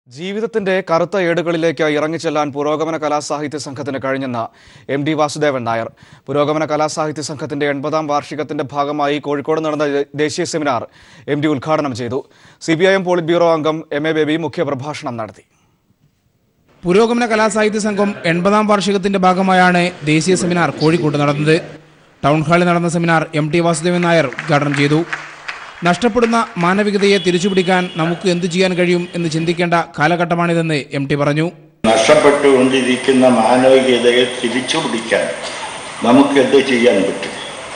ജീവിതത്തിന്റെ കറുത്ത ഏടുകളിലേക്ക് ഇറങ്ങിച്ചെല്ലാൻ പുരോഗമന കലാസാഹിത്യ സംഘത്തിന് കഴിഞ്ഞെന്ന് എം ഡി വാസുദേവൻ നായർ പുരോഗമന കലാസാഹിത്യ സംഘത്തിന്റെ എൺപതാം വാർഷികത്തിന്റെ ഭാഗമായി കോഴിക്കോട് നടന്ന ദേശീയ സെമിനാർ എം ഡി ഉദ്ഘാടനം ചെയ്തു C P I M politburo അംഗം എം എ ബേബി മുഖ്യപ്രഭാഷണം നടത്തി പുരോഗമന കലാസാഹിത്യ സംഘം എൺപതാം വാർഷികത്തിന്റെ ഭാഗമായാണ് ദേശീയ സെമിനാർ കോഴിക്കോട്ട് നടന്നത് ടൗൺ ഹാളിൽ നടന്ന seminar M T Vasudevan Nair ഉദ്ഘാടനം ചെയ്തു നഷ്ടപ്പെടുന്ന മാനവികതയെ തിരിച്ചുപിടിക്കാൻ നമുക്ക് എന്തു ചെയ്യാൻ കഴിയും എന്ന് ചിന്തിക്കേണ്ട കാലഘട്ടമാണിതെന്ന് എം ടി പറഞ്ഞു നഷ്ടപ്പെട്ടുകൊണ്ടിരിക്കുന്ന മാനവികതയെ തിരിച്ചു പിടിക്കാൻ നമുക്ക് എന്ത് ചെയ്യാൻ പറ്റും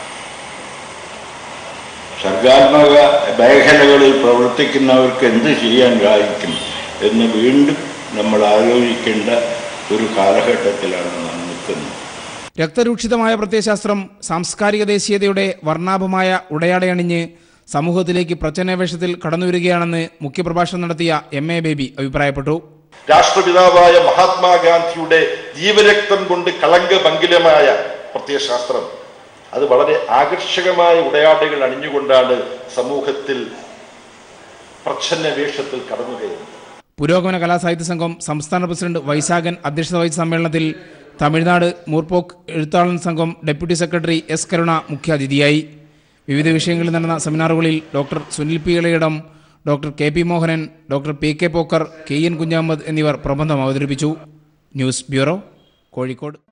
സർഗാത്മക മേഖലകളിൽ പ്രവർത്തിക്കുന്നവർക്ക് എന്ത് ചെയ്യാൻ സാധിക്കും എന്ന് വീണ്ടും നമ്മൾ ആലോചിക്കേണ്ട ഒരു കാലഘട്ടത്തിലാണ് നാം നിൽക്കുന്നത് രക്തരൂക്ഷിതമായ പ്രത്യയശാസ്ത്രം സാംസ്കാരിക ദേശീയതയുടെ വർണ്ണാഭമായ ഉടയാടയണിഞ്ഞ് സമൂഹത്തിലേക്ക് പ്രച്ഛന്നവേഷത്തിൽ കടന്നുവരികയാണെന്ന് മുഖ്യപ്രഭാഷണം നടത്തിയ എം എ ബേബി അഭിപ്രായപ്പെട്ടു രാഷ്ട്രപിതാവായ മഹാത്മാഗാന്ധിയുടെ ജീവരക്തം കൊണ്ട് കളങ്കഭംഗിലമായ പ്രത്യയശാസ്ത്രം അത് വളരെ ആകർഷകമായ ഉടയാടകൾ അണിഞ്ഞുകൊണ്ടാണ് സമൂഹത്തിൽ പ്രച്ഛന്ന വേഷത്തിൽ കടന്നു കയറുന്നത് പുരോഗമന കലാസാഹിത്യ സംഘം സംസ്ഥാന പ്രസിഡന്റ് വൈശാഖൻ അധ്യക്ഷത വഹിച്ച സമ്മേളനത്തിൽ തമിഴ്നാട് മൂർപോക്ക് എഴുത്താളൻ സംഘം ഡെപ്യൂട്ടി സെക്രട്ടറി എസ് കരുണ മുഖ്യാതിഥിയായി വിവിധ വിഷയങ്ങളിൽ നടന്ന സെമിനാറുകളിൽ doctor Sunil P Elayidam doctor K P Mohanan doctor P K Pokker K N Kunhammad എന്നിവർ പ്രബന്ധം അവതരിപ്പിച്ചു ന്യൂസ് ബ്യൂറോ കോഴിക്കോട്